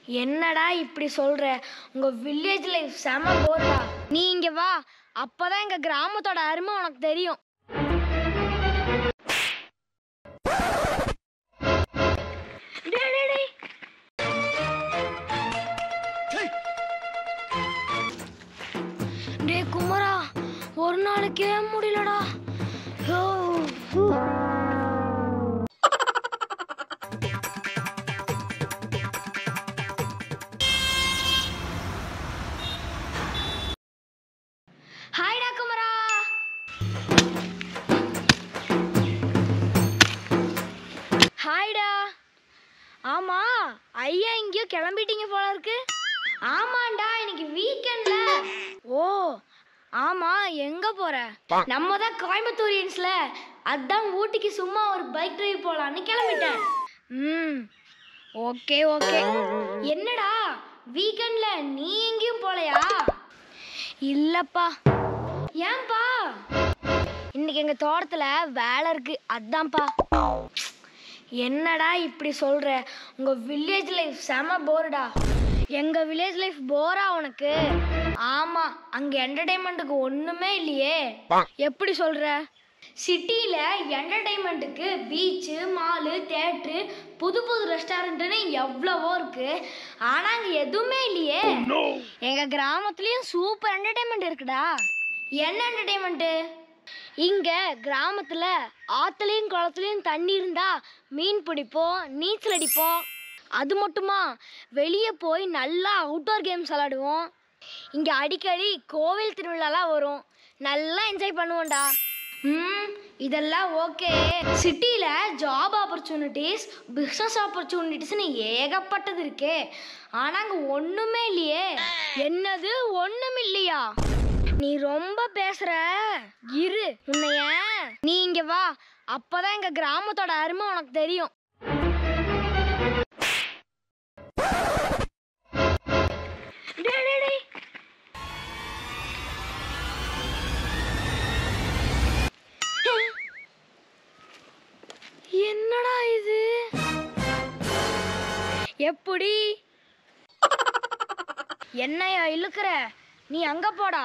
என்னடா இப்படி சொல்ற உங்க வில்லேஜ் லைஃப் செம போர்டா நீ இங்க வா அப்பதான் எங்க கிராமத்தோட அருமை உனக்கு தெரியும் டேய், டேய், டேய். டேய் குமரா ஒரு நாளைக்கே முடியலடா ஓ, ஊ. ஹாய்டா குமரா ஹாய்டா ஆமா ஐயா எங்கேயோ கிளம்பிட்டீங்க போல இருக்கு ஆமாண்டா இன்னைக்கு வீக்கெண்ட்ல ஓ ஆமா எங்க போற நம்ம தான் கோயம்புத்தூரியன்ஸ்ல அதான் ஊட்டிக்கு சும்மா ஒரு பைக் டிரைவ் போலான்னு கிளம்பிட்டேன் ம் ஓகே ஓகே என்னடா வீக்கெண்ட்ல நீ எங்கேயும் போலையா இல்லப்பா ஏன்பா இன்னைக்கு எங்க தோட்டத்துல வேலை இருக்கு அதான்ப்பா என்னடா இப்படி சொல்ற உங்க வில்லேஜ் லைஃப் செம போர்டா எங்க வில்லேஜ் லைஃப் போரா உனக்கு ஆமா அங்க என்டர்டைன்மெண்ட்டுக்கு ஒண்ணுமே இல்லையே எப்படி சொல்ற சிட்டியில என்டர்டைன்மெண்ட்டுக்கு பீச்சு மாலு தேட்ரு புது புது ரெஸ்டாரண்ட்னு எவ்வளவோ இருக்கு ஆனா அங்க எதுவுமே இல்லையே எங்க கிராமத்துலயும் சூப்பர் என்டர்டைன்மெண்ட் இருக்குடா என்ன என்டர்டைன்மெண்ட் இங்க கிராமத்துல ஆத்துலயும் குளத்துலயும் தண்ணி இருந்தா மீன் பிடிப்போம் நீச்சல் அடிப்போம் அது மட்டுமா வெளியே போய் நல்லா அவுட்டோர் கேம்ஸ் விளாடுவோம் இங்க அடிக்கடி கோவில் திருவிழாலாம் வரும் நல்லா என்ஜாய் பண்ணுவோம்டா ம் இதெல்லாம் ஓகே சிட்டியில் ஜாப் ஆப்பர்ச்சுனிட்டிஸ் பிஸ்னஸ் ஆப்பர்ச்சுனிட்டிஸ்னு ஏகப்பட்டது இருக்கே ஆனால் அங்கே ஒன்றுமே இல்லையே என்னது ஒன்றும் இல்லையா நீ ரொம்ப பேசுற இரு உன்னைய நீ இங்க வா அப்பதான் எங்க கிராமத்தோட அருமை உனக்கு தெரியும் டேய், டேய், டேய். என்னடா இது எப்படி என்னையா இழுக்கிற நீ அங்க போடா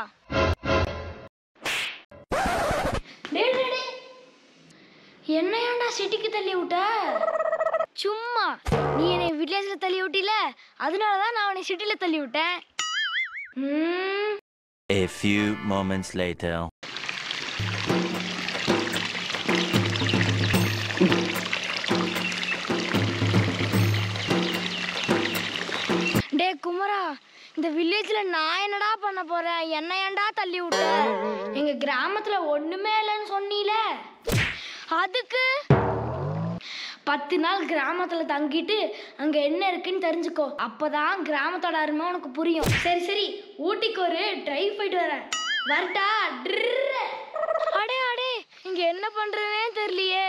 டேய், டேய், டேய். என்ன ஏன்டா சிட்டிக்கு தள்ளி விட்ட சும்மா நீ என்னை வில்லேஜ்ல தள்ளி விட்டில அதனால தான் நான் உன்னை சிட்டில தள்ளி விட்டேன் ம் A few moments later. டே குமரா இந்த வில்லேஜ்ல நான் என்னடா பண்ண போறேன் என்ன ஏன்டா தள்ளி விட்ட எங்க கிராமத்துல ஒண்ணுமே இல்லைன்னு சொன்னீல அதுக்கு பத்து நாள் கிராமத்துல தங்கிட்டு அங்க என்ன இருக்குன்னு தெரிஞ்சுக்கோ அப்பதான் கிராமத்தோட அருமை உனக்கு புரியும் சரி சரி ஊட்டிக்கு ஒரு டிரைவ் போயிட்டு வரேன் வரட்டா ட்ரு. அடே அடே இங்க என்ன பண்றதுனே தெரியலையே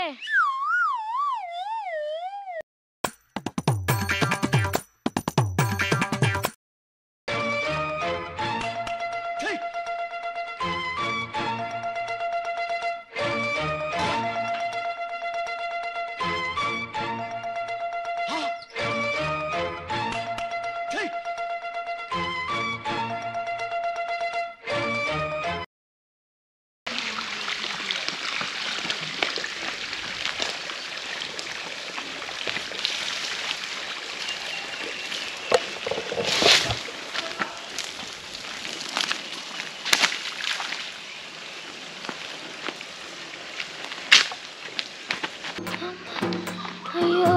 ஐயோ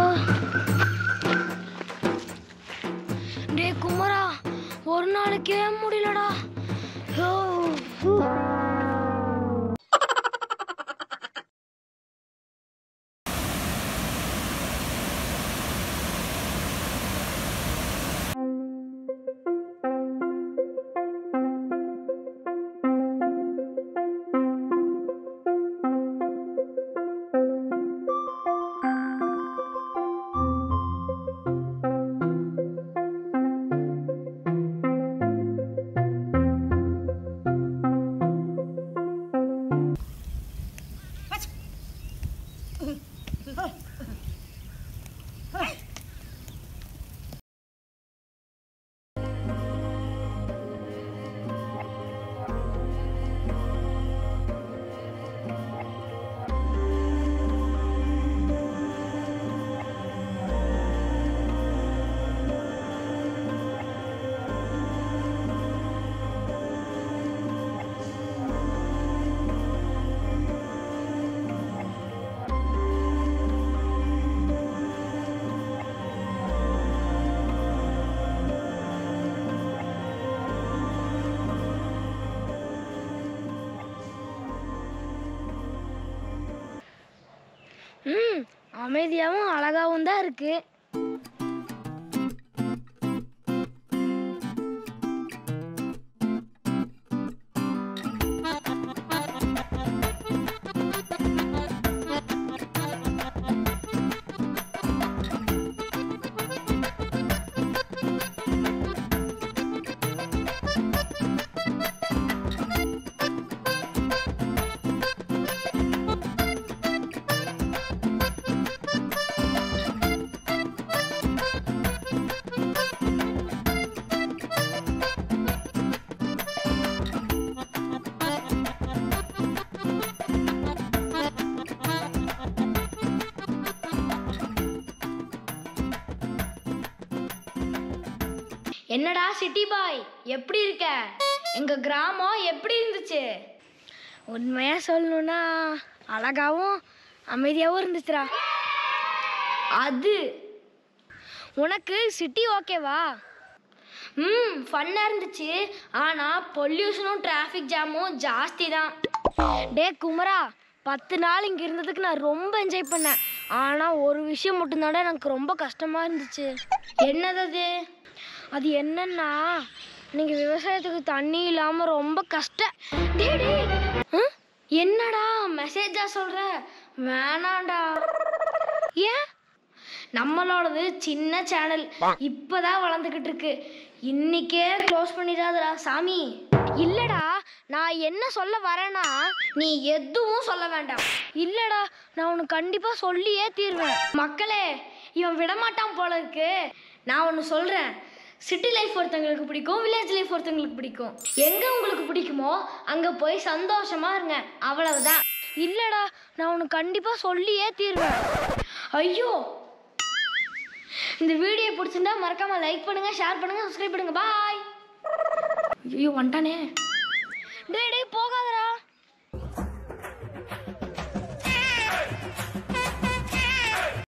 டே குமரா ஒரு நாளைக்கே முடியலடா ஐயோ, ஊ. அமைதியாகவும் அழகாகவும் தான் இருக்கு என்னடா சிட்டி பாய் எப்படி இருக்க எங்க கிராமம் எப்படி இருந்துச்சு உண்மையா சொல்லணும்னா அழகாவும் அமைதியாகவும் இருந்துச்சுடா அது உனக்கு சிட்டி ஓகேவா ம் ஃபன்னாக இருந்துச்சு ஆனால் பொல்யூஷனும் டிராஃபிக் ஜாமும் ஜாஸ்தி தான் டே குமரா பத்து நாள் இங்கே இருந்ததுக்கு நான் ரொம்ப என்ஜாய் பண்ணேன் ஆனால் ஒரு விஷயம் மட்டும்தான்டா எனக்கு ரொம்ப கஷ்டமாக இருந்துச்சு என்னது அது அது என்னன்னா நீங்கள் விவசாயத்துக்கு தண்ணி இல்லாமல் ரொம்ப கஷ்டம் டே டே ஹம்? என்னடா மெசேஜா சொல்கிற வேணாண்டா ஏன் நம்மளோடது சின்ன சேனல் இப்பதான் வளர்ந்துக்கிட்டு இருக்கு இன்னைக்கே க்ளோஸ் பண்ணிடாதடா சாமி இல்லடா நான் என்ன சொல்ல வரேன்னா நீ எதுவும் சொல்ல வேண்டாம் இல்லடா நான் உனக்கு கண்டிப்பா சொல்லியே தீர்வேன் மக்களே இவன் விடமாட்டான் போல இருக்கு நான் ஒன்று சொல்றேன் சிட்டி லைஃப் ஒருத்தங்களுக்கு பிடிக்கும் வில்லேஜ் லைஃப் ஒருத்தங்களுக்கு பிடிக்கும் எங்க உங்களுக்கு பிடிக்குமோ அங்க போய் சந்தோஷமா இருங்க அவ்வளவுதான் இல்லடா நான் உனக்கு கண்டிப்பா சொல்லியே தீர்வேன் ஐயோ இந்த வீடியோ பிடிச்சிருந்தா மறக்காம லைக் பண்ணுங்க ஷேர் பண்ணுங்க சப்ஸ்கிரைப் பண்ணுங்க பாய் ஐயோ வந்துட்டானே டேய் டேய் போகாதடா